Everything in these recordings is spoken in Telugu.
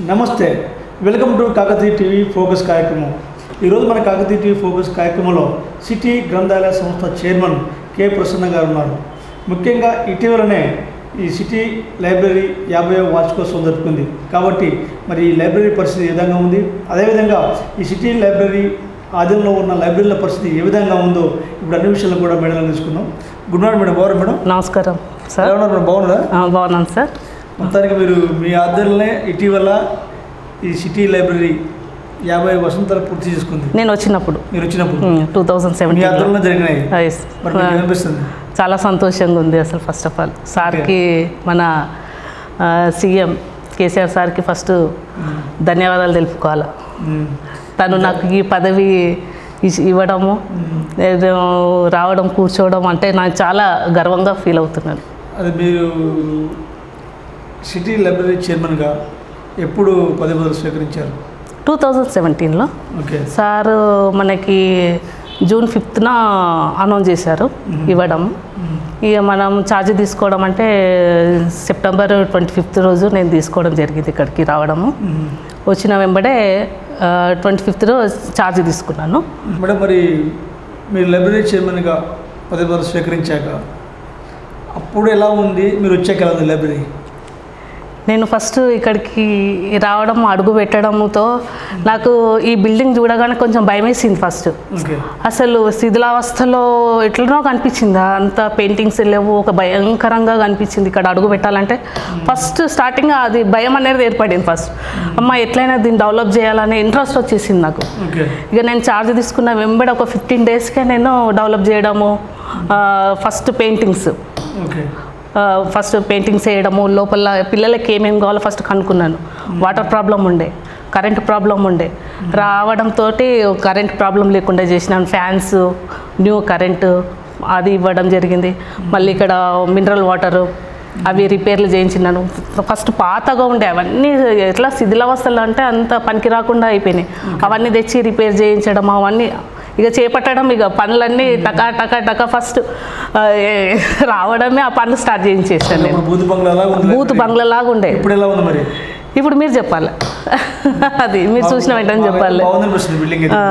నమస్తే welcome to Kakatiya TV focus కార్యక్రమం ఈరోజు మన కాకతీయ టీవీ ఫోకస్ కార్యక్రమంలో సిటీ గ్రంథాలయ సంస్థ చైర్మన్ కె ప్రసన్న గారు ఉన్నారు ముఖ్యంగా ఇటీవలనే ఈ సిటీ లైబ్రరీ యాభై వార్షికోత్సవం జరుపుకుంది కాబట్టి మరి ఈ లైబ్రరీ పరిస్థితి ఏ విధంగా ఉంది అదేవిధంగా ఈ సిటీ లైబ్రరీ ఆధీనంలో ఉన్న లైబ్రరీల పరిస్థితి ఏ విధంగా ఉందో ఇప్పుడు అన్ని విషయాలు కూడా మేడం తీసుకున్నాం గుడ్ మార్నింగ్ మేడం బాగున్నారు మేడం నమస్కారం ఎలా సార్ ఉన్నారు మేడం బాగున్నారా ఆ, బాగున్నాను సార్ మొత్తానికి మీరు మీ ఆధ్వర్యంలోనే ఇటీవల ఈ సిటీ లైబ్రరీ యాభై వసంతాలు పూర్తి చేసుకుంది నేను వచ్చినప్పుడు మీరు వచ్చినప్పుడు టూ థౌజండ్ మీ సెవెంటీన్ ఆధ్వర్యంలో జరిగినాయి మరి మీకు ఏమనిపిస్తుంది చాలా సంతోషంగా ఉంది అసలు ఫస్ట్ ఆఫ్ ఆల్ సార్కి మన సీఎం కేసీఆర్ సార్కి ఫస్ట్ ధన్యవాదాలు తెలుపుకోవాలి మ్మ్. తను నాకు ఈ పదవి ఇచ్- ఇవ్వడము ఏదో రావడం కూర్చోవడం అంటే నాకు చాలా గర్వంగా ఫీల్ అవుతున్నాను అది మీరు సిటీ లైబ్రరీ చైర్మన్గా ఎప్పుడు పదవి పదవులు స్వీకరించారు టూ థౌజండ్ సెవెంటీన్లో ఓకే సార్ మనకి జూన్ ఫిఫ్త్న అనౌన్స్ చేశారు ఇవ్వడం ఇక మనం ఛార్జ్ తీసుకోవడం అంటే సెప్టెంబర్ ట్వంటీ ఫిఫ్త్ రోజు నేను తీసుకోవడం జరిగింది ఇక్కడికి రావడము మ్మ్. వచ్చిన వెంబడే ట్వంటీ ఫిఫ్త్ ఛార్జ్ తీసుకున్నాను మేడం మరి మీరు లైబ్రరీ చైర్మన్గా పదవి పదవులు స్వీకరించాక అప్పుడు ఎలా ఉంది మీరు వచ్చాక ఎలా ఉంది లైబ్రరీ నేను ఫస్ట్ ఇక్కడికి రావడం అడుగు పెట్టడంతో నాకు ఈ బిల్డింగ్ చూడగానే కొంచెం భయం వేసింది ఫస్ట్ ఓకే అసలు శిథిలావస్థలో ఎట్లనో కనిపించింది అంత పెయింటింగ్స్ లేవు ఒక భయంకరంగా కనిపించింది ఇక్కడ అడుగు పెట్టాలంటే ఫస్ట్ స్టార్టింగ్ అది భయం అనేది ఏర్పడింది ఫస్ట్ అమ్మ ఎట్లయినా దీన్ని డెవలప్ చేయాలనే ఇంట్రెస్ట్ వచ్చేసింది నాకు ఓకే ఇక నేను ఛార్జ్ తీసుకున్న వెంబడి ఒక ఫిఫ్టీన్ డేస్కే నేను డెవలప్ చేయడము first paintings okay first paintings వేయడము లోపల పిల్లలకి ఏమేమి కావాలో ఫస్ట్ కనుక్కున్నాను వాటర్ ప్రాబ్లం ఉండే కరెంట్ ప్రాబ్లం ఉండే రావడంతో కరెంట్ ప్రాబ్లం లేకుండా చేసినాను ఫ్యాన్స్ న్యూ కరెంటు అది ఇవ్వడం జరిగింది మళ్ళీ ఇక్కడ మినరల్ వాటరు అవి రిపేర్లు చేయించినాను ఫస్ట్ పాతగా ఉండే అవన్నీ ఎట్లా శిథిలావస్థలు అంటే అంత పనికి రాకుండా అయిపోయినాయి అవన్నీ తెచ్చి రిపేర్ చేయించడం అవన్నీ ఇక చేపట్టడం ఇక పనులన్నీ టకా టకా టకా ఫస్ట్ రావడమే ఆ పనులు స్టార్ట్ చేయించేసాను నేను ఇప్పుడు బూత్ బంగ్లా ఎలా ఉంది బూత్ బంగ్లాలాగా ఉండే ఇప్పుడు ఎలా ఉంది మరి ఇప్పుడు మీరు చెప్పాలి అది మీరు చూసిన వెంటనే చెప్పాలి బాగుంది అనిపిస్తుంది బిల్డింగ్ ఆ,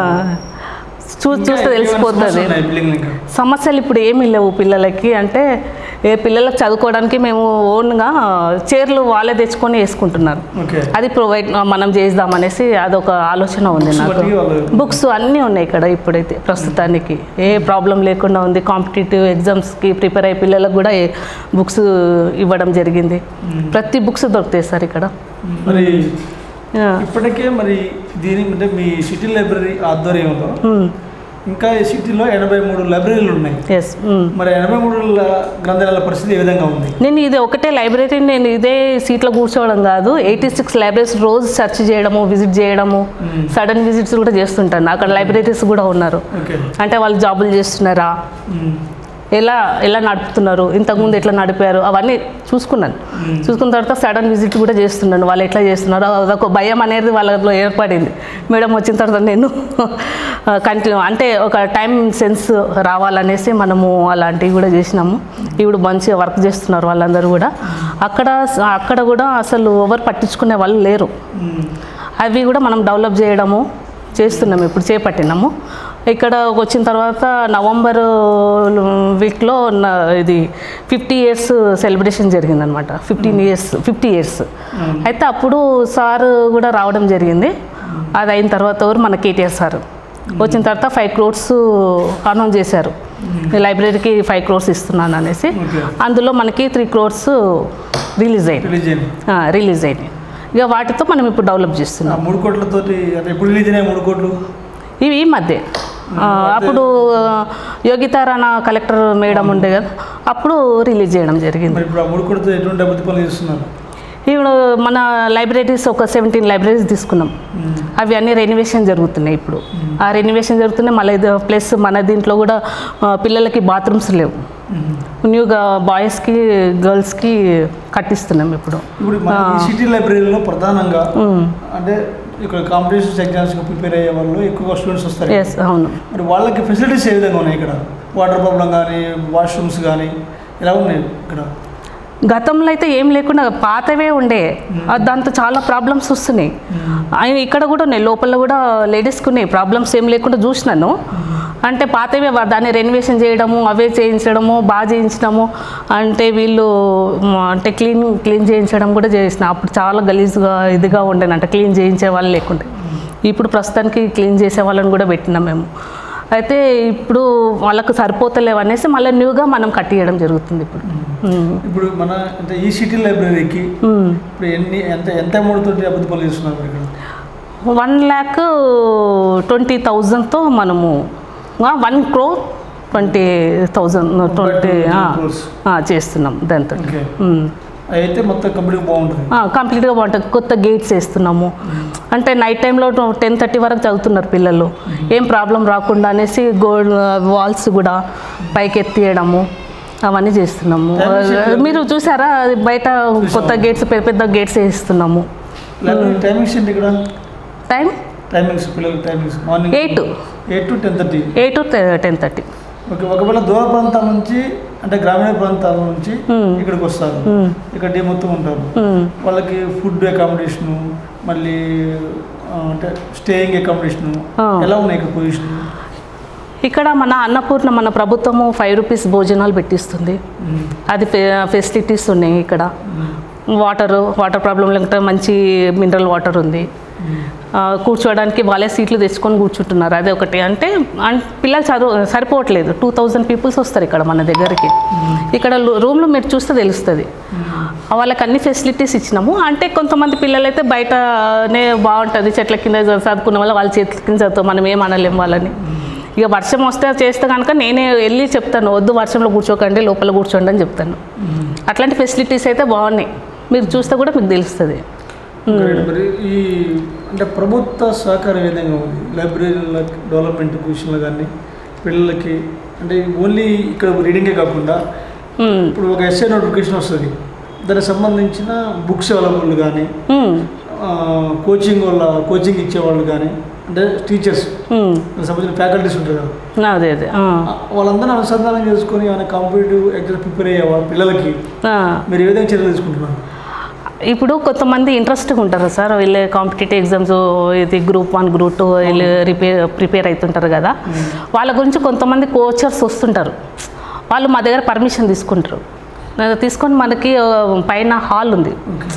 చూ చూస్తే తెలిసిపోతుంది బిల్డింగ్ ఇంకా సమస్యలు ఇప్పుడు ఏమీ లేవు పిల్లలకి అంటే ఏ పిల్లలకు చదువుకోవడానికి మేము ఓన్గా చైర్లు వాళ్ళే తెచ్చుకొని వేసుకుంటున్నారు ఓకే అది ప్రొవైడ్ మనం చేద్దామనేసి అదొక ఆలోచన ఉంది నాకు బట్టి వాళ్ళు బుక్స్ అన్నీ ఉన్నాయి ఇక్కడ ఇప్పుడైతే ప్రస్తుతానికి ఏ ప్రాబ్లం లేకుండా ఉంది కాంపిటేటివ్ ఎగ్జామ్స్కి ప్రిపేర్ అయ్యే పిల్లలకు కూడా బుక్స్ ఇవ్వడం జరిగింది ప్రతి బుక్స్ దొరుకుతాయి సార్ ఇక్కడ మరి ఇప్పటికే మరి దీని అంటే మీ సిటీ లైబ్రరీ ఆధ్వర్యంలో ఇంకా ఈ సిటీలో ఎనభై మూడు లైబ్రరీలు ఉన్నాయి ఎస్ మరి ఎనభై మూడు ల- గ్రంథాలయాల పరిస్థితి ఏ విధంగా ఉంది నేను ఇది ఒకటే లైబ్రరీ నేను ఇదే సీట్లో కూర్చోవడం కాదు ఎయిటీ సిక్స్ లైబ్రరీస్ రోజు సెర్చ్ చేయడము విజిట్ చేయడము సడన్ విజిట్స్ కూడా చేస్తుంటాను అక్కడ లైబ్రరీస్ కూడా ఉన్నారు ఓకే అంటే వాళ్ళు జాబులు చేస్తున్నారా మ్మ్. ఎలా ఎలా నడుపుతున్నారు ఇంతకుముందు ఎట్లా నడిపారు అవన్నీ చూసుకున్నాను చూసుకున్న తర్వాత సడన్ విజిట్ కూడా చేస్తున్నాను వాళ్ళు ఎట్లా చేస్తున్నారు అదొక భయం అనేది వాళ్ళలో ఏర్పడింది మేడం వచ్చిన తర్వాత నేను కంటిన్యూ అంటే ఒక టైం సెన్స్ రావాలనేసి మనము అలాంటివి కూడా చేసినాము ఇప్పుడు మంచిగా వర్క్ చేస్తున్నారు వాళ్ళందరూ కూడా అక్కడ అక్కడ కూడా అసలు ఎవరు పట్టించుకునే వాళ్ళు లేరు మ్మ్. అవి కూడా మనం డెవలప్ చేయడము చేస్తున్నాము ఇప్పుడు చేపట్టినాము ఇక్కడ వచ్చిన తర్వాత నవంబర్ వీక్లో ఇది ఫిఫ్టీ ఇయర్స్ సెలబ్రేషన్ జరిగిందనమాట ఫిఫ్టీన్ ఇయర్స్ ఫిఫ్టీ ఇయర్స్ అయితే అప్పుడు సార్ కూడా రావడం జరిగింది అది అయిన తర్వాత ఎవరు మన కేటీఆర్ సార్ వచ్చిన తర్వాత ఫైవ్ క్రోర్స్ అనౌన్స్ చేశారు ఈ లైబ్రరీకి ఫైవ్ క్రోర్స్ ఇస్తున్నాను అనేసి ఓకే అందులో మనకి త్రీ క్రోర్స్ రిలీజ్ అయింది రిలీజ్ అయింది రిలీజ్ అయినాయి ఇక వాటితో మనం ఇప్పుడు డెవలప్ చేస్తున్నాం ఆ మూడు కోట్లతోటి అంటే ఎప్పుడు రిలీజ్ అయినాయి మూడు కోట్లు ఇవి ఈ మధ్య ఆ, అప్పుడు యోగితా రాణా కలెక్టర్ మేడం ఉండే కదా అప్పుడు రిలీజ్ చేయడం జరిగింది మరి ఇప్పుడు ఆ మూడు కోట్లతో ఎటువంటి అభివృద్ధి పనులు చేస్తున్నారు ఇప్పుడు మన లైబ్రరీస్ ఒక సెవెంటీన్ లైబ్రరీస్ తీసుకున్నాం మ్మ్. అవి అన్నీ రెనివేషన్ జరుగుతున్నాయి ఇప్పుడు ఆ రెనివేషన్ జరుగుతున్నాయి మళ్ళీ ఇది ప్లస్ మన దీంట్లో కూడా ఆ, పిల్లలకి బాత్రూమ్స్ లేవు మ్మ్. న్యూగా బాయ్స్కి గర్ల్స్కి కట్టిస్తున్నాం ఇప్పుడు ఇప్పుడు మన ఈ సిటీ లైబ్రరీలో ప్రధానంగా మ్మ్. అంటే ఇక్కడ కాంపిటీషన్స్ ఎగ్జామ్స్కి ప్రిపేర్ అయ్యే వాళ్ళు ఎక్కువగా స్టూడెంట్స్ వస్తారు ఎస్ అవును మరి వాళ్ళకి ఫెసిలిటీస్ ఏ విధంగా ఉన్నాయి ఇక్కడ వాటర్ ప్రాబ్లం కానీ వాష్రూమ్స్ కానీ ఇలా ఉన్నాయి ఇక్కడ గతంలో అయితే ఏం లేకుండా పాతవే ఉండే ఆ దాంతో చాలా ప్రాబ్లమ్స్ వస్తున్నాయి ఆయన ఇక్కడ కూడా ఉన్నాయి లోపల కూడా లేడీస్కి ఉన్నాయి ప్రాబ్లమ్స్ ఏం లేకుండా చూసినాను అంటే పాతవే వా- దాన్ని రెనోవేషన్ చేయడము అవే చేయించడము బాగా చేయించడము అంటే వీళ్ళు మ్, అంటే క్లీన్ క్లీన్ చేయించడం కూడా చేసిన అప్పుడు చాలా గలీజ్గా ఇదిగా ఉండేనంట క్లీన్ చేయించే వాళ్ళు లేకుండే ఇప్పుడు ప్రస్తుతానికి క్లీన్ చేసే వాళ్ళని కూడా పెట్టినాం మేము అయితే ఇప్పుడు వాళ్ళకు సరిపోతలేవు అనేసి మళ్ళీ న్యూగా మనం కట్టియడం జరుగుతుంది ఇప్పుడు మ్మ్. ఇప్పుడు మన అంటే ఈ సిటీ లైబ్రరీకి మ్మ్. ఇప్పుడు ఎన్ని ఎంత ఎంత అమౌంట్ తోటి అభివృద్ధి పనులు చేస్తున్నారు మీరు ఇక్కడ వన్ ల్యాక్ ట్వంటీ థౌజండ్తో మనము one crore twenty thousand twenty crores. చేస్తున్నాం దాంతో ఓకే మ్మ్. అయితే మొత్తం కంప్లీట్ బాగుంటుంది ఆ, కంప్లీట్గా బాగుంటుంది కొత్త గేట్స్ వేస్తున్నాము అంటే నైట్ టైంలో టెన్ థర్టీ వరకు చదువుతున్నారు పిల్లలు ఏం ప్రాబ్లం రాకుండా అనేసి గోల్డ్ వాల్స్ కూడా పైకి ఎత్తియడము అవన్నీ చేస్తున్నాము మీరు చూసారా అది బయట కొత్త గేట్స్ పెద్ద పెద్ద గేట్స్ వేస్తున్నాము లైబ్రరీ టైమింగ్స్ ఏంటి ఇక్కడ టైం టైమింగ్స్ పిల్లల timings morning eight eight to ten thirty eight ten thirty okay ఒకవేళ దూర ప్రాంతాల నుంచి అంటే గ్రామీణ ప్రాంతాల నుంచి Hmm. ఇక్కడికి వస్తారు ఇక్కడ డే మొత్తం ఉంటారు వాళ్ళకి ఫుడ్ అకామిడేషను మళ్ళీ ఆ, అంటే స్టేయింగ్ అకామిడేషను Ah. ఎలా ఉన్నాయి ఇక్కడ పొజిషన్ ఇక్కడ మన అన్నపూర్ణ మన ప్రభుత్వము ఫైవ్ రూపీస్ భోజనాలు పెట్టిస్తుంది అది ఫెసిలిటీస్ ఉన్నాయి ఇక్కడ వాటర్ వాటర్ ప్రాబ్లం లేకుంటే మంచి మినరల్ వాటర్ ఉంది ఆ, కూర్చోవడానికి వాళ్ళే సీట్లు తెచ్చుకొని కూర్చుంటున్నారు అదే ఒకటి అంటే అన్- పిల్లలు చదువు సరిపోవట్లేదు టూ థౌజండ్ పీపుల్స్ వస్తారు ఇక్కడ మన దగ్గరికి ఇక్కడ రూమ్లో మీరు చూస్తే తెలుస్తుంది వాళ్ళకి అన్ని ఫెసిలిటీస్ ఇచ్చినాము అంటే కొంతమంది పిల్లలు అయితే బయటనే బాగుంటుంది చెట్ల కింద చదువుకున్న వాళ్ళు వాళ్ళ చేతుల కింద చదువుతాం మనం ఏం అనలేం వాళ్ళని ఇక వర్షం వస్తే చేస్తే కనుక నేనే వెళ్ళి చెప్తాను వద్దు వర్షంలో కూర్చోకండి లోపల కూర్చోండి అని చెప్తాను అట్లాంటి ఫెసిలిటీస్ అయితే బాగున్నాయి మీరు చూస్తే కూడా మీకు తెలుస్తుంది Great. మరి ఈ అంటే ప్రభుత్వ సహకారం ఏ విధంగా ఉంది లైబ్రరీల డెవలప్మెంట్ విషయంలో కానీ పిల్లలకి అంటే ఓన్లీ ఇక్కడ రీడింగే కాకుండా మ్మ్. ఇప్పుడు ఒక ఎస్ఏ నోటిఫికేషన్ వస్తుంది దానికి సంబంధించిన బుక్స్ అవైలబుల్ కానీ మ్మ్. కోచింగ్ వల్ల కోచింగ్ ఇచ్చేవాళ్ళు కానీ అంటే టీచర్స్ మ్మ్. దానికి సంబంధించిన ఫ్యాకల్టీస్ ఉంటారు కదా అదే అదే ఆ. ఆ, వాళ్ళందరినీ అనుసంధానం చేసుకొని ఏమైనా కాంపిటేటివ్ ఎగ్జామ్ ప్రిపేర్ అయ్యే వాళ్ళ పిల్లలకి ఆ. మీరు ఏ విధంగా చర్యలు తీసుకుంటున్నారు ఇప్పుడు కొంతమంది ఇంట్రెస్ట్గా ఉంటారు సార్ వీళ్ళు కాంపిటేటివ్ ఎగ్జామ్స్ ఇది గ్రూప్ వన్ గ్రూప్ టూ వీళ్ళు రిపేర్ ప్రిపేర్ అవుతుంటారు కదా వాళ్ళ గురించి కొంతమంది కోచర్స్ వస్తుంటారు వాళ్ళు మా దగ్గర పర్మిషన్ తీసుకుంటారు ఆ, తీసుకొని మనకి ఆ, పైన హాల్ ఉంది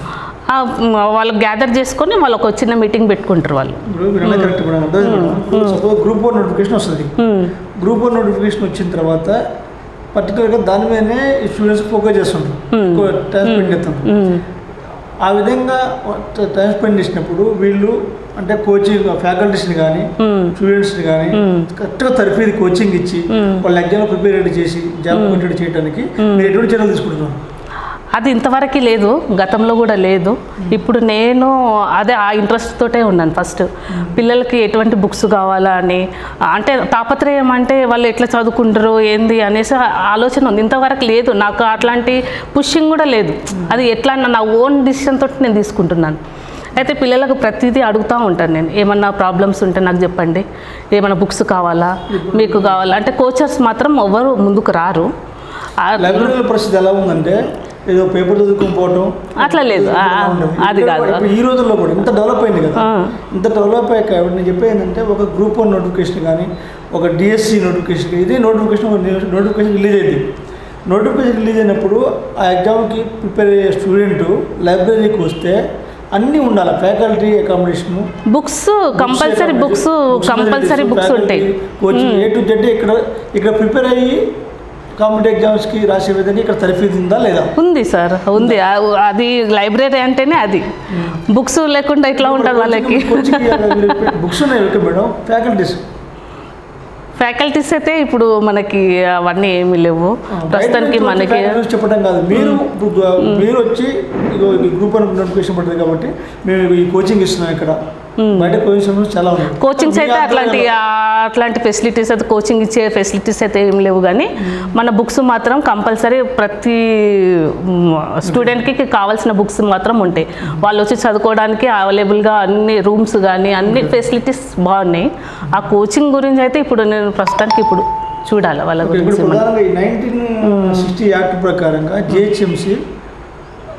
ఆ, మ్, వాళ్ళు గ్యాదర్ చేసుకొని వాళ్ళు ఒక చిన్న మీటింగ్ పెట్టుకుంటారు వాళ్ళు ఇప్పుడు మీరు అన్న కరెక్ట్ మేడం అర్థం madam suppose group one notification వస్తుంది మ్, గ్రూప్ వన్ నోటిఫికేషన్ వచ్చిన తర్వాత పర్టికులర్గా దాని మీదనే ఈ స్టూడెంట్స్ ఫోకస్ చేస్తుంటారు ఎక్కువ టైం స్పెండ్ చేస్తాం మ్, ఆ విధంగా టైం స్పెండ్ చేసినప్పుడు వీళ్ళు అంటే కోచింగ్ ఫ్యాకల్టీస్ని కానీ మ్. స్టూడెంట్స్ని కానీ కరెక్ట్గా తరఫీది కోచింగ్ ఇచ్చి వాళ్ళ ఎగ్జామ్ ప్రిపేర్ రెడీ చేసి జాబ్ కంప్లీట్ చేయడానికి మీరు ఎటువంటి చర్యలు తీసుకుంటున్నారు అది ఇంతవరకు లేదు గతంలో కూడా లేదు ఇప్పుడు నేను అదే ఆ ఇంట్రెస్ట్ తోటే ఉన్నాను ఫస్ట్ పిల్లలకి ఎటువంటి బుక్స్ కావాలా అని అంటే తాపత్రయం అంటే వాళ్ళు ఎట్లా చదువుకుంటారు ఏంది అనేసి ఆలోచన ఉంది ఇంతవరకు లేదు నాకు అట్లాంటి పుషింగ్ కూడా లేదు అది ఎట్లా నా ఓన్ డిసిషన్ తోటి నేను తీసుకుంటున్నాను అయితే పిల్లలకు ప్రతిదీ అడుగుతూ ఉంటాను నేను ఏమన్నా ప్రాబ్లమ్స్ ఉంటే నాకు చెప్పండి ఏమైనా బుక్స్ కావాలా మీకు కావాలా అంటే కోచర్స్ మాత్రం ఎవరు ముందుకు రారు ఆ- లైబ్రరీల పరిస్థితి ఎలా ఉందంటే ఏదో పేపర్ చదువుకొని పోవటం అట్లా లేదు. ఆ, ఆ, అది ఇక్కడ కాదు. కూడా ఇప్పుడు ఈ రోజుల్లో కూడా ఇంత డెవలప్ అయింది కదా ఆ. ఇంత డెవలప్ అయ్యాక ఇప్పుడు నేను చెప్పేది ఏంటంటే ఒక గ్రూప్ వన్ నోటిఫికేషన్ కానీ ఒక డిఎస్సి నోటిఫికేషన్ ఇదే నోటిఫికేషన్ నోటిఫికేషన్ రిలీజ్ అయింది నోటిఫికేషన్ రిలీజ్ అయినప్పుడు ఆ ఎగ్జామ్కి ప్రిపేర్ అయ్యే స్టూడెంట్ లైబ్రరీకి వస్తే అన్నీ ఉండాలి faculty accommodation books compulsory books compulsory books ఉంటాయి కోచింగ్ ఏ టు జెడ్ ఇక్కడ ఇక్కడ ప్రిపేర్ అయ్యి కాంపిటేటివ్ ఎగ్జామ్స్కి రాసే విధంగా ఇక్కడ తరఫీదు ఉందా లేదా ఉంది సార్ ఉంది ఆ- అది లైబ్రరీ అంటేనే అది బుక్స్ లేకుండా ఇట్లా ఉంటుంది వాళ్ళకి బుక్స్ ఉన్నాయి ఓకే మేడం ఫ్యాకల్టీస్ ఫ్యాకల్టీస్ అయితే ఇప్పుడు మనకి అవన్నీ ఏమీ లేవు ప్రస్తుతానికి మనకి చెప్పడం కాదు మీరు ఇప్పుడు మీరు వచ్చి ఇగో ఈ గ్రూప్ అని నోటిఫికేషన్ పడుతుంది కాబట్టి మేము ఈ కోచింగ్ ఇస్తున్నాం ఇక్కడ బయట కోచింగ్ సెంటర్స్ చాలా ఉన్నాయి కోచింగ్స్ అయితే మీ అట్లాంటి ఆధ్వర్యంలో- ఆ, అట్లాంటి ఫెసిలిటీస్ అయితే కోచింగ్ ఇచ్చే ఫెసిలిటీస్ అయితే ఏం లేవు కానీ మన బుక్స్ మాత్రం కంపల్సరీ ప్రతి స్టూడెంట్కి కావాల్సిన బుక్స్ మాత్రం ఉంటాయి వాళ్ళు వచ్చి చదువుకోవడానికి అవైలబుల్గా అన్ని రూమ్స్ కానీ అన్ని ఫెసిలిటీస్ బాగున్నాయి ఆ కోచింగ్ గురించి అయితే ఇప్పుడు నేను ప్రస్తుతానికి ఇప్పుడు చూడాలి వాళ్ళ ఓకే, ఇప్పుడు గురించి మనం. ప్రధానంగా ఈ నైన్టీన్ సిక్స్టీ యాక్ట్ ప్రకారంగా జిహెచ్ఎంసి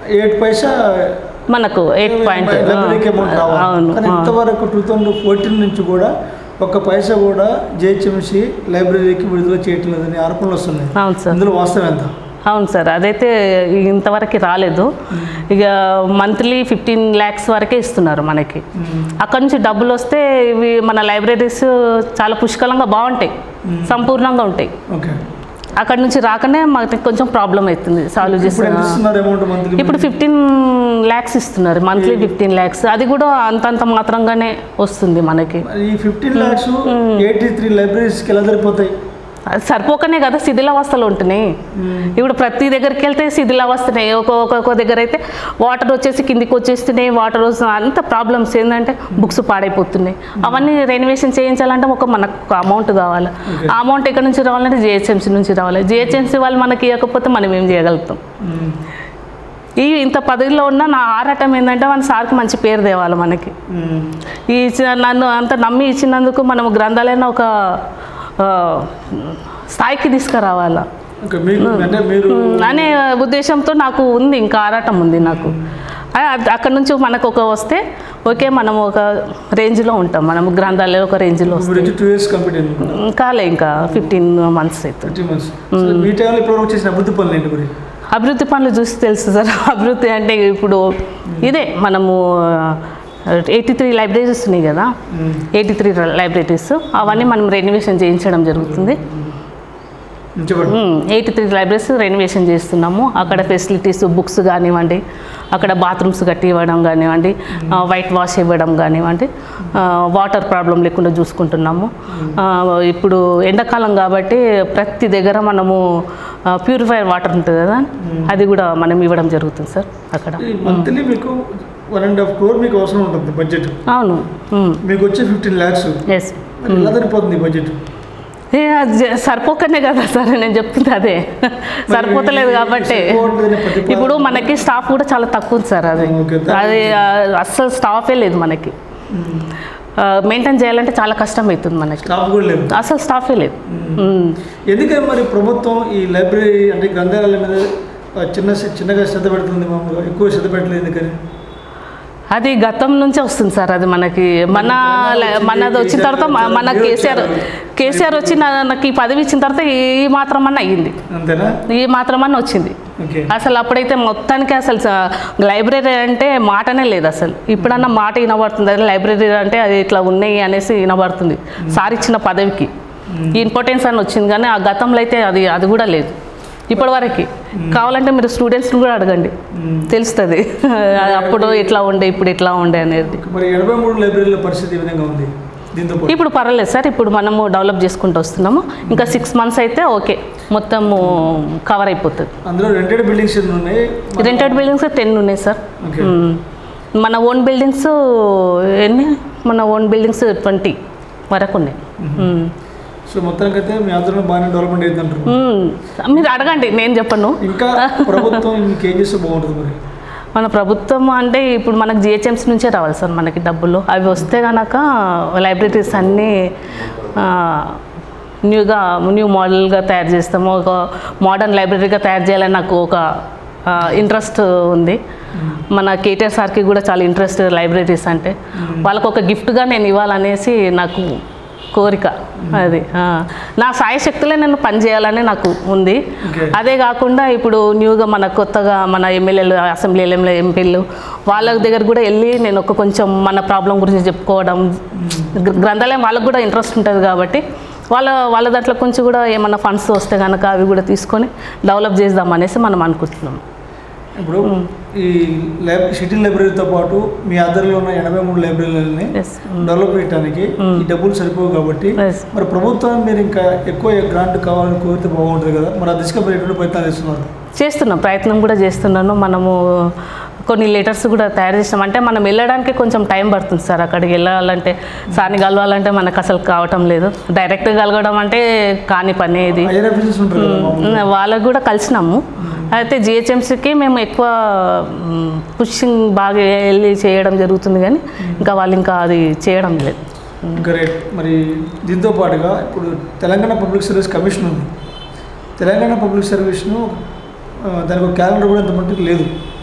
ఎయిట్ పైసా మనకు ఎయిట్ పాయింట్ లైబ్రరీకి అమౌంట్ రావాలి అవును కానీ ఆ. ఇంతవరకు టూ థౌజండ్ ఫోర్టీన్ నుంచి కూడా ఒక్క పైసా కూడా జిహెచ్ఎంసి లైబ్రరీకి విడుదల చేయటం లేదని ఆరోపణలు వస్తున్నాయి అవును సార్ ఇందులో వాస్తవం ఎంత అవును సార్ అదైతే ఇంతవరకు రాలేదు ఇక మంత్లీ ఫిఫ్టీన్ ల్యాక్స్ వరకే ఇస్తున్నారు మనకి అక్కడ నుంచి డబ్బులు వస్తే ఇవి మన లైబ్రరీస్ చాలా పుష్కలంగా బాగుంటాయి సంపూర్ణంగా ఉంటాయి ఓకే అక్కడ నుంచి రాకనే మాకు కొంచెం ప్రాబ్లం అవుతుంది సాల్వ్ ఇప్పుడు ఎంత చేస్తున్నా ఇస్తున్నారు అమౌంట్ మంత్లీ ఇప్పుడు ఫిఫ్టీన్ ల్యాక్స్ ఇస్తున్నారు మంత్లీ ఫిఫ్టీన్ ల్యాక్స్ అది కూడా అంతంత మాత్రంగానే వస్తుంది మనకి ఈ ఫిఫ్టీన్ ల్యాక్స్ ఎయిటీ త్రీ లైబ్రరీస్కి ఎలా సరిపోతాయి అది సరిపోకనే కదా శిథిలావస్థలు ఉంటున్నాయి ఇప్పుడు ప్రతి దగ్గరికి వెళ్తే శిథిలావస్థనే ఒక ఒక్కొక్క దగ్గర అయితే వాటర్ వచ్చేసి కిందికి వచ్చేస్తున్నాయి వాటర్ అంత ప్రాబ్లమ్స్ ఏంటంటే బుక్స్ పాడైపోతున్నాయి అవన్నీ రెనోవేషన్ చేయించాలంటే ఒక మనకు ఒక అమౌంట్ కావాలి Okay. ఆ అమౌంట్ ఎక్కడి నుంచి రావాలంటే జిహెచ్ఎంసీ నుంచి రావాలి జిహెచ్ఎంసీ వాళ్ళు మనకి ఇవ్వకపోతే మనం ఏం చేయగలుగుతాం మ్మ్. ఈ ఇంత పదవిలో ఉన్న నా ఆరాటం ఏంటంటే మన సార్కి మంచి పేరు తేవాలి మనకి మ్మ్. ఈ ఇచ్చిన- నన్ను అంత నమ్మి ఇచ్చినందుకు మనము గ్రంథాలయం ఒక ఆ, స్థాయికి తీసుకురావాలా ఓకే మీకు అంటే మీరు అనే ఉద్దేశంతో నాకు ఉంది ఇంకా ఆరాటం ఉంది నాకు ఆ, అద్- అక్కడ నుంచి మనకు ఒక వస్తే ఓకే మనం ఒక రేంజ్లో ఉంటాం మనము గ్రంథాలయం ఒక రేంజ్లో మీరు వచ్చి టూ ఇయర్స్ కంప్లీట్ అయింది వస్తాం కాలే ఇంకా ఫిఫ్టీన్ మంత్స్ అవుతుంది థర్టీ మంత్స్ మీ టైంలో ఇప్పటివరకు చేసిన అభివృద్ధి పనులు ఏంటి మరి అభివృద్ధి పనులు చూసి తెలుసు సార్ అభివృద్ధి అంటే ఇప్పుడు ఇదే మనము ఎయిటీ త్రీ లైబ్రరీస్ ఉన్నాయి కదా మ్మ్. ఎయిటీ త్రీ లైబ్రరీస్ అవన్నీ మనం రెనోవేషన్ చేయించడం జరుగుతుంది చెప్పండి ఎయిటీ త్రీ లైబ్రరీస్ రెనోవేషన్ చేస్తున్నాము అక్కడ ఫెసిలిటీస్ బుక్స్ కానివ్వండి అక్కడ బాత్రూమ్స్ కట్టి ఇవ్వడం కానివ్వండి వైట్ వాష్ ఇవ్వడం కానివ్వండి వాటర్ ప్రాబ్లం లేకుండా చూసుకుంటున్నాము ఆ, ఇప్పుడు ఎండాకాలం కాబట్టి ప్రతి దగ్గర మనము ప్యూరిఫైర్ వాటర్ ఉంటుంది కదా అది కూడా మనం ఇవ్వడం జరుగుతుంది సార్ అక్కడ మంత్లీ మీకు వన్ అండ్ హాఫ్ క్రోర్ మీకు అవసరం ఉంటుంది బడ్జెట్ అవును మీకు వచ్చే ఫిఫ్టీన్ ల్యాక్స్ ఎస్ మరి ఎలా సరిపోతుంది బడ్జెట్ ఏ అది జ- సరిపోకనే కదా సార్ నేను చెప్తుంది అదే సరిపోతలేదు కాబట్టి సరిపోవట్లేదని ప్రతిపాదన- ఇప్పుడు మనకి స్టాఫ్ కూడా చాలా తక్కువ ఉంది సార్ అది ఓకే, దాని అది ఆ, అస్సలు స్టాఫే లేదు మనకి మెయింటైన్ చేయాలంటే చాలా కష్టం అవుతుంది మనకి స్టాఫ్ కూడా లేదు అసలు స్టాఫే లేదు మ్మ్. ఎందుకని మరి ప్రభుత్వం ఈ లైబ్రరీ అంటే గ్రంథాలయాల మీద ఆ, చిన్న చిన్నగా శ్రద్ధ పెడుతుంది మామూలుగా ఎక్కువ శ్రద్ధ పెట్టలేదు ఎందుకని అది గతం నుంచే వస్తుంది సార్ అది మనకి మన మనది వచ్చిన తర్వాత మ- మన కేసీఆర్ కేసీఆర్ వచ్చి నా- నాకు ఈ పదవి ఇచ్చిన తర్వాత ఈ మాత్రం అన్న అయ్యింది అంతేనా ఈ మాత్రం అన్న వచ్చింది ఓకే అసలు అప్పుడైతే మొత్తానికి అసలు స- లైబ్రరీ అంటే మాటనే లేదు అసలు ఇప్పుడన్నా మాట వినబడుతుంది అదే లైబ్రరీ అంటే అది ఇట్లా ఉన్నాయి అనేసి వినబడుతుంది సార్ ఇచ్చిన పదవికి ఈ ఇంపార్టెన్స్ అని వచ్చింది కానీ ఆ గతంలో అయితే అది అది కూడా లేదు ఇప్పటి వరకు కావాలంటే మీరు స్టూడెంట్స్ని కూడా అడగండి తెలుస్తుంది అప్పుడు ఇట్లా ఉండే ఇప్పుడు ఇట్లా ఉండే అనేది మరి ఎనభై మూడు లైబ్రరీల పరిస్థితి ఈ విధంగా ఉంది దీంతో పాటు ఇప్పుడు పర్వాలేదు సార్ ఇప్పుడు మనము డెవలప్ చేసుకుంటూ వస్తున్నాము ఇంకా సిక్స్ మంత్స్ అయితే ఓకే మొత్తము కవర్ అయిపోతుంది అందులో రెంటెడ్ బిల్డింగ్స్ ఎన్ని ఉన్నాయి రెంటెడ్ బిల్డింగ్స్ టెన్ ఉన్నాయి సార్ ఓకే మ్మ్. మన ఓన్ బిల్డింగ్స్ ఎన్ని మన ఓన్ బిల్డింగ్స్ ట్వంటీ వరకు ఉన్నాయి మ్మ్. సో మొత్తానికి అయితే మీ ఆంధ్రలో బాగానే డెవలప్మెంట్ అయింది అంటారు మ్మ్. మీరు అడగండి నేను చెప్పను ఇంకా ప్రభుత్వం ఇంకేం చేస్తే బాగుంటుంది మరి మన ప్రభుత్వం అంటే ఇప్పుడు మనకు జిహెచ్ఎంసీ నుంచే రావాలి సార్ మనకి డబ్బులు అవి వస్తే కనుక లైబ్రరీస్ అన్నీ ఆ, న్యూగా న్యూ మోడల్గా తయారు చేస్తాము ఒక మోడర్న్ లైబ్రరీగా తయారు చేయాలని నాకు ఒక ఇంట్రెస్ట్ ఉంది మన కేటీఆర్ సార్కి కూడా చాలా ఇంట్రెస్ట్ లైబ్రరీస్ అంటే వాళ్ళకు ఒక గిఫ్ట్గా నేను ఇవ్వాలనేసి నాకు కోరిక అది ఆ. నా సాయశక్తులే నేను పని చేయాలని నాకు ఉంది Okay. అదే కాకుండా ఇప్పుడు న్యూగా మన కొత్తగా మన ఎమ్మెల్యేలు అసెంబ్లీ ఎంపీలు వాళ్ళ దగ్గర కూడా వెళ్ళి నేను ఒక కొంచెం మన ప్రాబ్లం గురించి చెప్పుకోవడం గ్ర- గ్రంథాలయం వాళ్ళకు కూడా ఇంట్రెస్ట్ ఉంటుంది కాబట్టి వాళ్ళ వాళ్ళ దాంట్లో కొంచెం కూడా ఏమన్నా ఫండ్స్ వస్తే కనుక అవి కూడా తీసుకొని డెవలప్ చేద్దాం అనేసి మనం అనుకుంటున్నాం ఇప్పుడు ఈ లైబ్ సిటీ లైబ్రరీతో పాటు మీ ఆధార్లో ఉన్న ఎనభై మూడు లైబ్రరీలని Yes. డెవలప్ చేయడానికి ఈ డబ్బులు సరిపోవు కాబట్టి Yes. మరి ప్రభుత్వం మీరు ఇంకా ఎక్కువ గ్రాంట్ కావాలని కోరితే బాగుంటుంది కదా మరి ఆ దిశగా మీరు ఎటువంటి ప్రయత్నాలు చేస్తున్నారు చేస్తున్నాం ప్రయత్నం కూడా చేస్తున్నాను మనము కొన్ని లెటర్స్ కూడా తయారు చేస్తాం అంటే మనం వెళ్ళడానికి కొంచెం టైం పడుతుంది సార్ అక్కడికి వెళ్ళాలంటే సార్ని కలవాలంటే మనకు అసలు కావటం లేదు డైరెక్ట్ కలవడం అంటే కాని పని ఇది హైయర్ ఆఫీసర్స్ ఉంటారు కదా మామూలుగా. ఉమ్, వాళ్ళకు కూడా కలిసినాము అయితే జిహెచ్ఎంసీకి మేము ఎక్కువ పుషింగ్ బాగా వెళ్ళి చేయడం జరుగుతుంది కానీ ఇంకా వాళ్ళు ఇంకా అది చేయడం లేదు గ్రేట్ మరి దీంతో పాటుగా ఇప్పుడు తెలంగాణ పబ్లిక్ సర్వీస్ కమిషన్ ఉంది తెలంగాణ పబ్లిక్ సర్వీస్ను ఆ, దానికి ఒక క్యాలెండర్ కూడా ఇంత మట్టుకు లేదు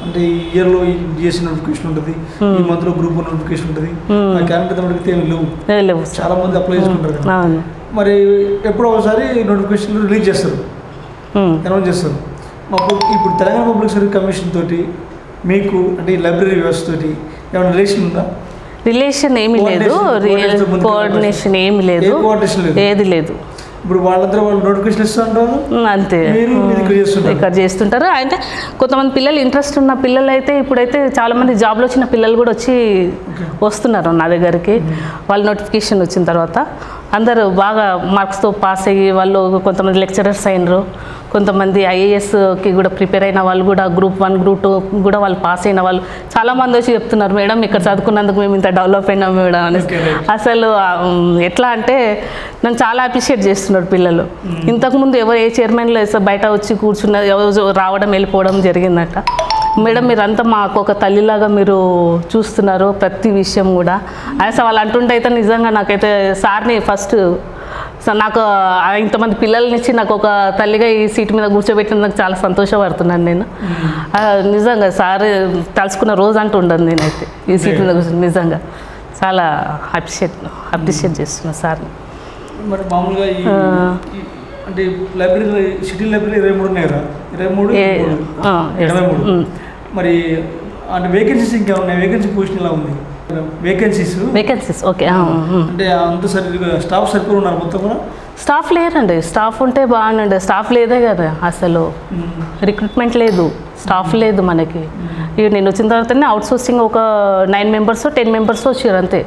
అంటే ఈ ఇయర్లో ఈ డిఎస్సి నోటిఫికేషన్ ఉంటుంది ఈ మంత్లో గ్రూప్ వన్ నోటిఫికేషన్ ఉంటుంది Hmm. ఆ క్యాలెండర్ అడిగితే ఏమి లేవు ఏ లేవు సార్ చాలా మంది అప్లై చేసుకుంటారు కదా అవును మరి ఎప్పుడో ఒకసారి నోటిఫికేషన్ రిలీజ్ చేస్తారు ఉమ్. అనౌన్స్ చేస్తారు మా పబ్- ఇప్పుడు తెలంగాణ పబ్లిక్ సర్వీస్ కమిషన్ తోటి మీకు అంటే ఈ లైబ్రరీ వ్యవస్థ తోటి ఏమైనా రిలేషన్ ఉందా రిలేషన్ ఏమీ లేదు Coordination- రియల్ coordination ముందుకు కోఆర్డినేషన్ ఏమి ఏ లేదు కోఆర్డినేషన్ లేదు ఏది లేదు ఇప్పుడు వాళ్ళందరూ వాళ్ళు నోటిఫికేషన్ ఇస్తూ ఉంటారు ఉమ్, అంతే మీరు ఉమ్. ఇది ఇక్కడ చేస్తుంటారు. ఇక్కడ చేస్తుంటారు అంటే కొంతమంది పిల్లలు ఇంట్రెస్ట్ ఉన్న పిల్లలు అయితే ఇప్పుడైతే చాలా మంది జాబ్లో వచ్చిన పిల్లలు కూడా వచ్చి వస్తున్నారు నా దగ్గరికి వాళ్ళ నోటిఫికేషన్ వచ్చిన తర్వాత అందరూ బాగా మార్క్స్తో పాస్ అయ్యి వాళ్ళు కొంతమంది లెక్చరర్స్ అయినరు కొంతమంది ఐఏఎస్కి కూడా ప్రిపేర్ అయిన వాళ్ళు కూడా గ్రూప్ వన్ గ్రూప్ టూ కూడా వాళ్ళు పాస్ అయిన వాళ్ళు చాలామంది వచ్చి చెప్తున్నారు మేడం ఇక్కడ చదువుకున్నందుకు మేము ఇంత డెవలప్ అయినాం మేడం అని Okay, right. అసలు ఆ, ఉమ్, ఎట్లా అంటే నన్ను చాలా అప్రిషియేట్ చేస్తున్నారు పిల్లలు ఇంతకుముందు ఎవరు ఏ చైర్మన్లో వేస్తే బయట వచ్చి కూర్చున్న ఎవరు రావడం వెళ్ళిపోవడం జరిగిందట మేడం మీరంతా మాకు ఒక తల్లిలాగా మీరు చూస్తున్నారు ప్రతి విషయం కూడా అసలు వాళ్ళు అంటుంటే అయితే నిజంగా నాకైతే సార్ని ఫస్ట్ సో నాకు ఆ ఇంతమంది పిల్లల్ని ఇచ్చి నాకు ఒక తల్లిగా ఈ సీట్ మీద కూర్చోబెట్టినందుకు చాలా సంతోషపడుతున్నాను నేను ఆ, నిజంగా సార్ తలుచుకున్న రోజు అంటూ ఉండదు నేనైతే ఈ సీట్ మీద కూర్చొని నిజంగా చాలా అప్రిషియేట్ అప్రిషియేట్ చేస్తున్నా సార్ని మరి మామూలుగా ఈ ఆ. ఈ- అంటే లైబ్రరీ సిటీ లైబ్రరీ ఇరవై మూడు ఉన్నాయి కదా ఇరవై మూడు ఏ ఇరవై మూడు. ఆ, yes. ఇరవై మూడు ఉమ్. మరి అంటే వేకెన్సీస్ ఇంకా ఉన్నాయి వేకెన్సీ పొజిషన్ ఎలా ఉంది వేకెన్సీస్ వేకెన్సీస్ ఓకే ఆ, ఉమ్. అంటే అంత సరిగ్గా స్టాఫ్ సరిపోయి ఉన్నారు మొత్తం కూడా స్టాఫ్ లేరండి స్టాఫ్ ఉంటే బాగుండండి స్టాఫ్ లేదే కదా అసలు రిక్రూట్మెంట్ లేదు స్టాఫ్ లేదు మనకి ఇక నేను వచ్చిన తర్వాతనే అవుట్ సోర్సింగ్ ఒక నైన్ మెంబర్స్ టెన్ మెంబర్స్ వచ్చారు అంతే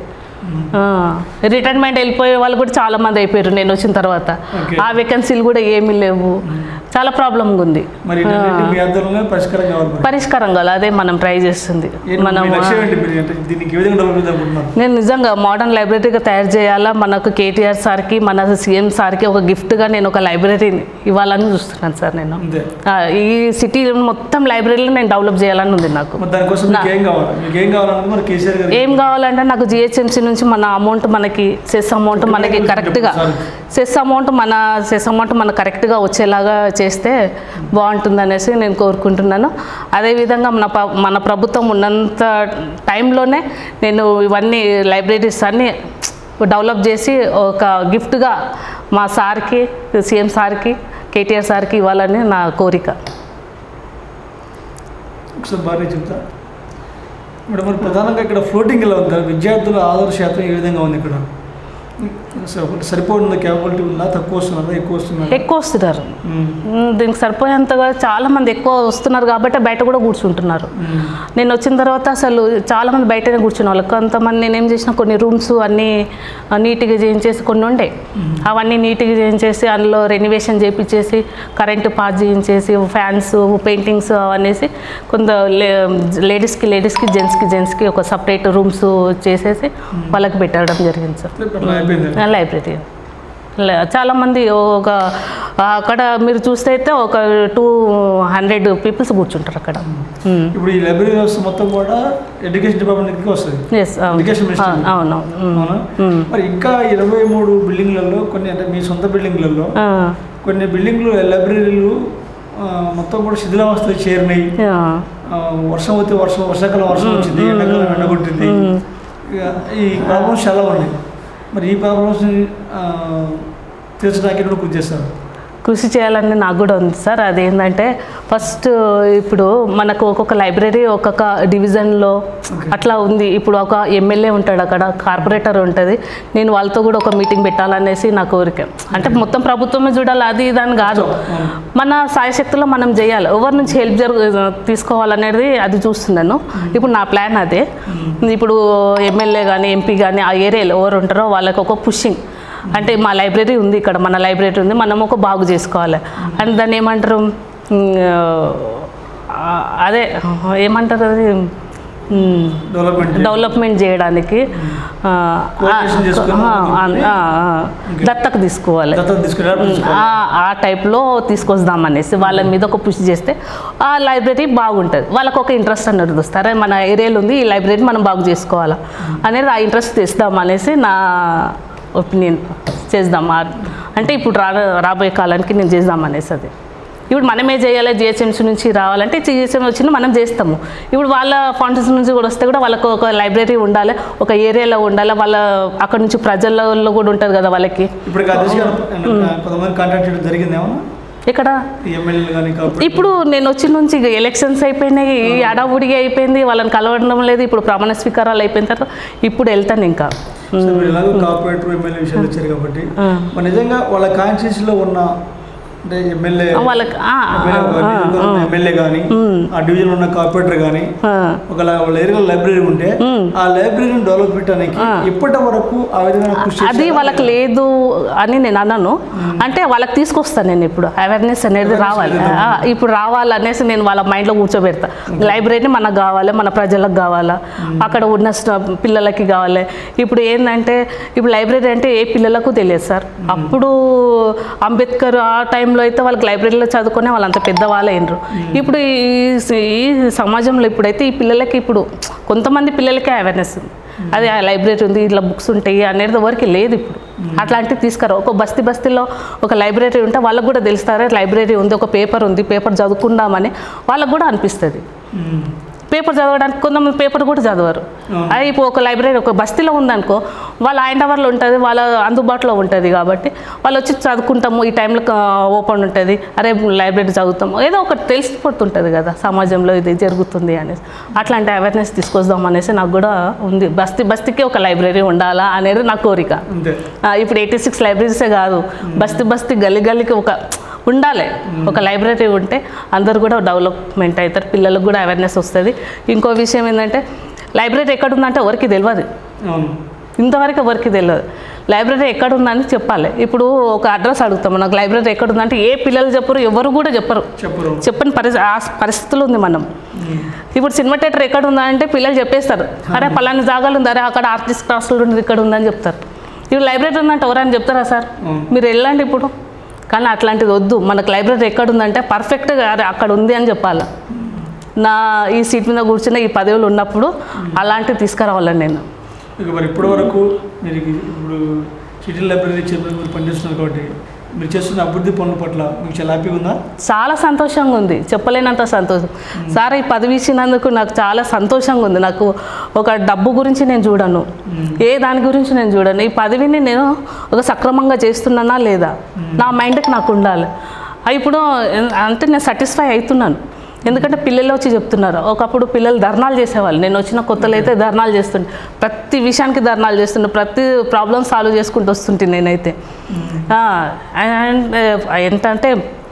రిటైర్మెంట్ వెళ్ళిపోయే వాళ్ళు కూడా చాలా మంది అయిపోయారు నేను వచ్చిన తర్వాత Okay. ఆ వేకెన్సీలు కూడా ఏమీ లేవు చాలా ప్రాబ్లంగా ఉంది మరి ఇటువంటి మీ ఆధ్వర్యంలో పరిష్కారం కావాలి మరి పరిష్కారం కాదు అదే మనం ట్రై చేస్తుంది ఏంటి మనం మీ లక్ష్యం ఏంటి మీరు అంటే దీనికి ఏ విధంగా డెవలప్ చేద్దాం అనుకుంటున్నారు నేను నిజంగా మోడర్న్ లైబ్రరీగా తయారు చేయాలా మనకు కేటీఆర్ సార్కి మన సీఎం సార్కి ఒక గిఫ్ట్గా నేను ఒక లైబ్రరీని ఇవ్వాలని చూస్తున్నాను సార్ నేను అంతే ఆ, ఈ సిటీ మొత్తం లైబ్రరీలో నేను డెవలప్ చేయాలని ఉంది నాకు మరి దానికోసం మీకు ఏం కావాలి మీకు ఏం కావాలన్నది మరి కేసీఆర్ గారు ఏం కావాలంటే నాకు జిహెచ్ఎంసీ నుంచి మన అమౌంట్ మనకి సెస్ అమౌంట్ మనకి కరెక్ట్గా సెస్ అమౌంట్ మన సెస్ అమౌంట్ మన కరెక్ట్గా వచ్చేలాగా చేస్తే బాగుంటుంది అనేసి నేను కోరుకుంటున్నాను అదేవిధంగా మన ప- మన ప్రభుత్వం ఉన్నంత టైంలోనే నేను ఇవన్నీ లైబ్రరీస్ అన్నీ డెవలప్ చేసి ఒక గిఫ్ట్గా మా సార్కి సీఎం సార్కి కేటీఆర్ సార్కి ఇవ్వాలని నా కోరిక ఒకసారి బాగా చెప్తా మేడం మరి ప్రధానంగా ఇక్కడ ఫ్లోటింగ్ ఎలా ఉంది విద్యార్థుల ఆధార శాతం ఏ విధంగా ఉంది ఇక్కడ స- సరిపోయిన క్యాపబిలిటీ ఉందా తక్కువ వస్తున్నదా ఎక్కువ వస్తున్నదా ఎక్కువ వస్తున్నారు మ్మ్. మ్, దీనికి సరిపోయేంతగా చాలా మంది ఎక్కువ వస్తున్నారు కాబట్టి బయట కూడా కూర్చుంటున్నారు మ్మ్. నేను వచ్చిన తర్వాత అసలు చాలా మంది బయటనే కూర్చున్న వాళ్ళు కొంతమంది నేను ఏం చేసిన కొన్ని రూమ్స్ అన్నీ ఆ, నీట్గా చేయించేసి కొన్ని ఉండే అవన్నీ నీట్గా చేయించేసి అందులో రెనివేషన్ చేయించేసి కరెంటు పాస్ చేయించేసి ఫ్యాన్స్ పెయింటింగ్స్ అవనేసి కొంత లేడీస్కి లేడీస్కి జెంట్స్కి జెంట్స్కి ఒక సపరేట్ రూమ్స్ చేసేసి వాళ్ళకి పెట్టడం జరిగింది సార్ అట్లా అయిపోయింది లైబ్రరీ లే- చాలామంది ఒక అక్కడ మీరు చూస్తే అయితే ఒక టూ హండ్రెడ్ పీపుల్స్ కూర్చుంటారు అక్కడ ఇప్పుడు ఈ లైబ్రరీ వ్యవస్థ మొత్తం కూడా ఎడ్యుకేషన్ డిపార్ట్మెంట్ దగ్గరికి వస్తుంది ఎస్ Education ministry. అవును అవునా మరి ఇంకా ఇరవై మూడు బిల్డింగ్లలో కొన్ని అంటే మీ సొంత బిల్డింగ్లలో కొన్ని బిల్డింగ్లు లైబ్రరీలు ఆ, మొత్తం కూడా శిథిలావస్థలో చేరినాయి ఆ, వర్షం వస్తే వర్షం వర్షాకాలం వర్షం వచ్చింది ఎండాకాలం ఎండగొట్టింది ఇక ఈ ప్రాబ్లమ్స్ చాలా ఉన్నాయి మరి ఈ ప్రాబ్లమ్స్ని తీర్చడానికి ఎప్పుడు కృషి చేస్తారు కృషి చేయాలని నాకు కూడా ఉంది సార్ అదేంటంటే ఫస్ట్ ఇప్పుడు మనకు ఒక్కొక్క లైబ్రరీ ఒక్కొక్క డివిజన్లో Okay. అట్లా ఉంది ఇప్పుడు ఒక ఎమ్మెల్యే ఉంటాడు అక్కడ కార్పొరేటర్ ఉంటుంది నేను వాళ్ళతో కూడా ఒక మీటింగ్ పెట్టాలనేసి నా కోరిక అంటే మొత్తం ప్రభుత్వమే చూడాలి అది ఇది అని కాదు మన సాయశక్తిలో మనం చేయాలి ఎవరి నుంచి హెల్ప్ జరుగు తీసుకోవాలనేది అది చూస్తున్నాను ఇప్పుడు నా ప్లాన్ అదే ఇప్పుడు ఎమ్మెల్యే కానీ ఎంపీ కానీ ఆ ఏరియాలో ఎవరు ఉంటారో వాళ్ళకి ఒక పుషింగ్ అంటే మా లైబ్రరీ ఉంది ఇక్కడ మన లైబ్రరీ ఉంది మనం ఒక బాగు చేసుకోవాలి అండ్ దాన్ని ఏమంటారు ఉమ్, ఆ, అదే ఏమంటారు అది ఉమ్, డెవలప్మెంట్ డెవలప్మెంట్ చేయడానికి ఆ, Coordination చేసుకొని ఆ, ఆ, ఆ, దత్తకు తీసుకోవాలి దత్తత తీసుకుని ఆ- ఆ టైప్లో తీసుకొస్తాం అనేసి వాళ్ళ మీద ఒక పుష్ చేస్తే ఆ లైబ్రరీ బాగుంటుంది వాళ్ళకు ఒక ఇంట్రెస్ట్ అనేది వస్తారు మన ఏరియాలో ఉంది ఈ లైబ్రరీ మనం బాగు చేసుకోవాలా అనేది ఆ ఇంట్రెస్ట్ తెస్తాం అనేసి నా ఒపీనియన్ చేద్దాం ఆ- అంటే ఇప్పుడు రా రాబోయే కాలానికి నేను చేద్దాం అనేసి అది ఇప్పుడు మనమే చేయాలి జిహెచ్ఎంసీ నుంచి రావాలంటే జిహెచ్ఎం వచ్చిన మనం చేస్తాము ఇప్పుడు వాళ్ళ ఫండ్స్ నుంచి కూడా వస్తే కూడా వాళ్ళకు ఒక లైబ్రరీ ఉండాలి ఒక ఏరియాలో ఉండాలి వాళ్ళ అక్కడ నుంచి ప్రజల్లో కూడా ఉంటుంది కదా వాళ్ళకి ఇప్పుడు ఆ దిశగా కొంతమంది కాంటాక్ట్ చేయడం జరిగింది ఏమన్నా ఇక్కడ ఎమ్మెల్యేలు కానీ ఇప్పుడు నేను వచ్చిన నుంచి ఇక ఎలక్షన్స్ అయిపోయినాయి ఈ అడావుడిగా అయిపోయింది వాళ్ళని కలవడం లేదు ఇప్పుడు ప్రమాణ స్వీకారాలు అయిపోయిన తర్వాత ఇప్పుడు వెళ్తాను ఇంకా సో మీరు ఎలాగో కార్పొరేటర్ ఎమ్మెల్యే విషయాలు వచ్చారు కాబట్టి ఆ. మరి నిజంగా వాళ్ళ కాన్స్టిట్యూన్సీలో ఉన్న అంటే ఎమ్మెల్యే వాళ్ళకి ఆ, ఎమ్మెల్యే ఆ, కానీ, ఆ, డివిజన్లో ఉన్న ఎమ్మెల్యే కానీ ఆ డివిజన్ ఉన్న కార్పొరేటర్ కానీ ఆ. ఒక లా- వాళ్ళ ఏరియాలో లైబ్రరీ ఉంటే ఆ లైబ్రరీని డెవలప్ చేయడానికి ఇప్పటి వరకు ఆ విధంగా కృషి అది చేశారా? వాళ్ళకి లేదు అని నేను అన్నాను అంటే వాళ్ళకి తీసుకొస్తాను నేను ఇప్పుడు అవేర్నెస్ అనేది రావాలి ఆ, ఇప్పుడు రావాలనేసి నేను వాళ్ళ మైండ్లో కూర్చోబెడతా లైబ్రరీ మనకు కావాలి మన ప్రజలకు కావాలా అక్కడ ఉన్న స్ట- పిల్లలకి కావాలి ఇప్పుడు ఏంటంటే ఇప్పుడు లైబ్రరీ అంటే ఏ పిల్లలకు తెలియదు సార్ అప్పుడు అంబేద్కర్ ఆ టైంలో అయితే వాళ్ళకి లైబ్రరీలో చదువుకునే వాళ్ళు అంత పెద్దవాళ్ళు అయినరు ఇప్పుడు ఈ ఈ సమాజంలో ఇప్పుడైతే ఈ పిల్లలకి ఇప్పుడు కొంతమంది పిల్లలకే అవేర్నెస్ ఉంది అదే ఆ లైబ్రరీ ఉంది ఇట్లా బుక్స్ ఉంటాయి అనేది ఎవరికి లేదు ఇప్పుడు అట్లాంటివి తీసుకురా ఒక బస్తీ బస్తీలో ఒక లైబ్రరీ ఉంటే వాళ్ళకు కూడా తెలుస్తారా లైబ్రరీ ఉంది ఒక పేపర్ ఉంది పేపర్ చదువుకుందామని వాళ్ళకు కూడా అనిపిస్తుంది ఉమ్. పేపర్ చదవడానికి కొంతమంది పేపర్ కూడా చదవరు అది ఇప్పుడు ఒక లైబ్రరీ ఒక బస్తీలో ఉందనుకో వాళ్ళ ఆయన అవర్లో ఉంటుంది వాళ్ళ అందుబాటులో ఉంటుంది కాబట్టి వాళ్ళు వచ్చి చదువుకుంటాము ఈ టైంలో ఓపెన్ ఉంటుంది అరే లైబ్రరీ చదువుతాము ఏదో ఒకటి తెలిసిపోతుంటుంది కదా సమాజంలో ఇది జరుగుతుంది అనేసి అట్లాంటి అవేర్నెస్ తీసుకొద్దాం అనేసి నాకు కూడా ఉంది బస్తీ బస్తీకి ఒక లైబ్రరీ ఉండాలా అనేది నా కోరిక అంతే ఆ, ఇప్పుడు ఎయిటీ సిక్స్ లైబ్రరీసే కాదు బస్తీ బస్తీ గల్లీ గల్లీకి ఒక ఉండాలి ఒక లైబ్రరీ ఉంటే అందరు కూడా డెవలప్మెంట్ అవుతారు పిల్లలకు కూడా అవేర్నెస్ వస్తుంది ఇంకో విషయం ఏంటంటే లైబ్రరీ ఎక్కడ ఉందంటే ఎవరికి తెలియదు అవును ఇంతవరకు ఎవరికి తెలియదు లైబ్రరీ ఎక్కడ ఉందని చెప్పాలి ఇప్పుడు ఒక అడ్రస్ అడుగుతాం నాకు లైబ్రరీ ఎక్కడ ఉందంటే ఏ పిల్లలు చెప్పరు ఎవరు కూడా చెప్పరు చెప్పరు చెప్పని పరిస్థితి ఆ పరిస్థితులు ఉంది మనం ఇప్పుడు సినిమా థియేటర్ ఎక్కడ ఉందా అంటే పిల్లలు చెప్పేస్తారు అరే పలాని జాగాలు ఉంది అరే అక్కడ ఆర్టిస్ట్ క్లాసులు ఉంది ఇక్కడ ఉందని చెప్తారు ఇప్పుడు లైబ్రరీ ఉందంటే ఎవరైనా చెప్తారా సార్ అవును. మీరు వెళ్ళండి ఇప్పుడు కానీ అట్లాంటిది వద్దు మనకు లైబ్రరీ ఎక్కడ ఉందంటే పర్ఫెక్ట్గా అరే అక్కడ ఉంది అని చెప్పాలి నా ఈ సీట్ మీద కూర్చున్న ఈ పదవులు ఉన్నప్పుడు అలాంటివి తీసుకురావాలని నేను ఇక మరి ఇప్పటి వరకు మీరు ఇది ఇప్పుడు సిటీ లైబ్రరీ చైర్మన్ మీరు పనిచేస్తున్నారు కాబట్టి మీరు చేస్తున్న అభివృద్ధి పనుల పట్ల మీకు చాలా హ్యాపీగా ఉందా చాలా సంతోషంగా ఉంది చెప్పలేనంత సంతోషం సార్ ఈ పదవి ఇచ్చినందుకు నాకు చాలా సంతోషంగా ఉంది నాకు ఒక డబ్బు గురించి నేను చూడను ఏ దాని గురించి నేను చూడను ఈ పదవిని నేను ఒక సక్రమంగా చేస్తున్నానా లేదా నా మైండ్కి నాకు ఉండాలి ఆ ఇప్పుడు ఎన్- అంటే నేను సాటిస్ఫై అవుతున్నాను ఎందుకంటే పిల్లలు వచ్చి చెప్తున్నారు ఒకప్పుడు పిల్లలు ధర్నాలు చేసేవాళ్ళు నేను వచ్చిన కొత్తలో అయితే ధర్నాలు చేస్తుండే ప్రతి విషయానికి ధర్నాలు చేస్తుండే ప్రతి ప్రాబ్లమ్ సాల్వ్ చేసుకుంటూ వస్తుంటే నేనైతే ఆ, అండ్ ఏంటంటే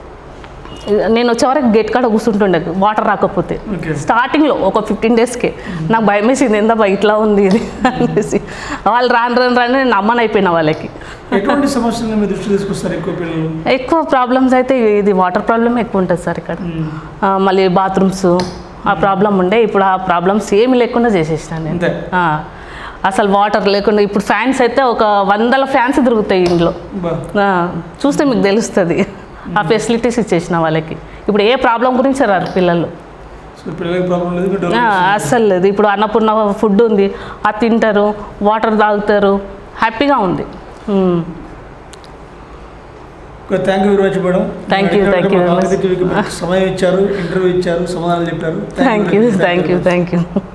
నేను వచ్చే వరకు గేట్ కాడ కూర్చుంటుండే వాటర్ రాకపోతే ఓకే స్టార్టింగ్లో ఒక ఫిఫ్టీన్ డేస్కి నాకు భయం వేసింది ఎంత ఇట్లా ఉంది ఇది అనేసి వాళ్ళు రాను రాను రాను నేను అమ్మని అయిపోయిన వాళ్ళకి ఎటువంటి సమస్యలను మీ దృష్టి తీసుకొస్తారు ఎక్కువ పిల్లలు ఎక్కువ ప్రాబ్లమ్స్ అయితే ఇది వాటర్ ప్రాబ్లమ్ ఎక్కువ ఉంటుంది సార్ ఇక్కడ ఉమ్. ఆ, మళ్ళీ బాత్రూమ్స్ ఆ ప్రాబ్లం ఉండే ఇప్పుడు ఆ ప్రాబ్లమ్స్ ఏమి లేకుండా చేసేసాను నేను అంతే ఆ, అసలు వాటర్ లేకుండా ఇప్పుడు ఫ్యాన్స్ అయితే ఒక వందల ఫ్యాన్స్ తిరుగుతాయి ఇంట్లో బా ఆ, చూస్తే మీకు తెలుస్తుంది ఆ ఫెసిలిటీస్ ఇచ్చేసిన వాళ్ళకి ఇప్పుడు ఏ ప్రాబ్లం గురించి రారు పిల్లలు సో పిల్లలకి ప్రాబ్లం లేదు ఇంకా ఆ, డెవలప్ అస్సలు లేదు ఇప్పుడు అన్నపూర్ణ ఫుడ్ ఉంది అది తింటారు వాటర్ తాగుతారు హ్యాపీగా ఉంది ఉమ్. Thank you very much madam Thank you, thank you very much. టీవీకి సమయం ఇచ్చారు ఇంటర్వ్యూ ఇచ్చారు సమాధానాలు చెప్పారు thank you thank you thank you